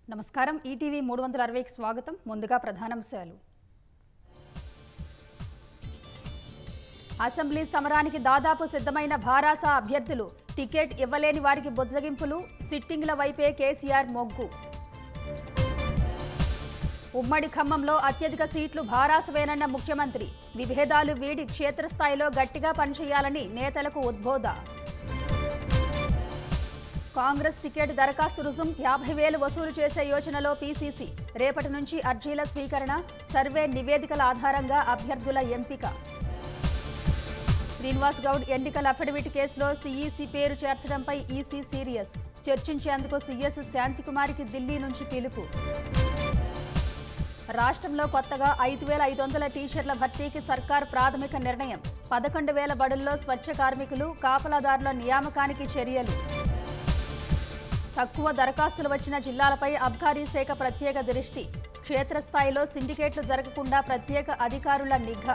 నమస్కారం ఈటీవీ మూడు వందల అరవైకి స్వాగతం ముందుగా ప్రధానాంశాలు అసెంబ్లీ సమరానికి దాదాపు సిద్ధమైన భారాస అభ్యర్థులు టికెట్ ఇవ్వలేని వారికి బుజ్జగింపులు సిట్టింగ్ల వైపే కేసీఆర్ మొగ్గు ఉమ్మడి ఖమ్మంలో అత్యధిక సీట్లు భారాసవేనన్న ముఖ్యమంత్రి విభేదాలు వీడి క్షేత్రస్థాయిలో గట్టిగా పనిచేయాలని నేతలకు ఉద్బోధ కాంగ్రెస్ టికెట్ దరఖాస్తు రుసుం యాభై వేలు వసూలు చేసే యోచనలో పీసీసీ రేపటి నుంచి అర్జీల స్వీకరణ సర్వే నివేదికల ఆధారంగా అభ్యర్థుల ఎంపిక శ్రీనివాస్ గౌడ్ ఎన్నికల అఫిడవిట్ కేసులో సీఈసీ పేరు చేర్చడంపై ఈసీ సీరియస్ చర్చించేందుకు సీఎస్ శాంతికుమారికి ఢిల్లీ నుంచి పిలుపు రాష్ట్రంలో కొత్తగా ఐదు వేల ఐదు వందల టీచర్ల భర్తీకి సర్కార్ ప్రాథమిక నిర్ణయం పదకొండు వేల బడుల్లో స్వచ్ఛ కార్మికులు కాపలాదారుల నియామకానికి చర్యలు తక్కువ దరఖాస్తులు వచ్చిన జిల్లాలపై అబ్కారీ శాఖ ప్రత్యేక దృష్టి క్షేత్రస్థాయిలో సిండికేట్లు జరగకుండా ప్రత్యేక అధికారుల నిఘా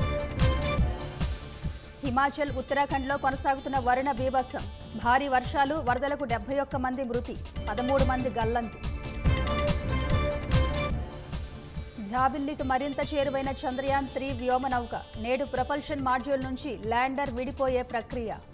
హిమాచల్ ఉత్తరాఖండ్లో కొనసాగుతున్న వరుణ బీభత్సం భారీ వర్షాలు వరదలకు డెబ్బై ఒక్క మంది మృతి పదమూడు మంది గల్లంతు జాబిల్లికి మరింత చేరువైన చంద్రయాన్ త్రీ వ్యోమనౌక నేడు ప్రపల్షన్ మాడ్యూల్ నుంచి ల్యాండర్ విడిపోయే ప్రక్రియ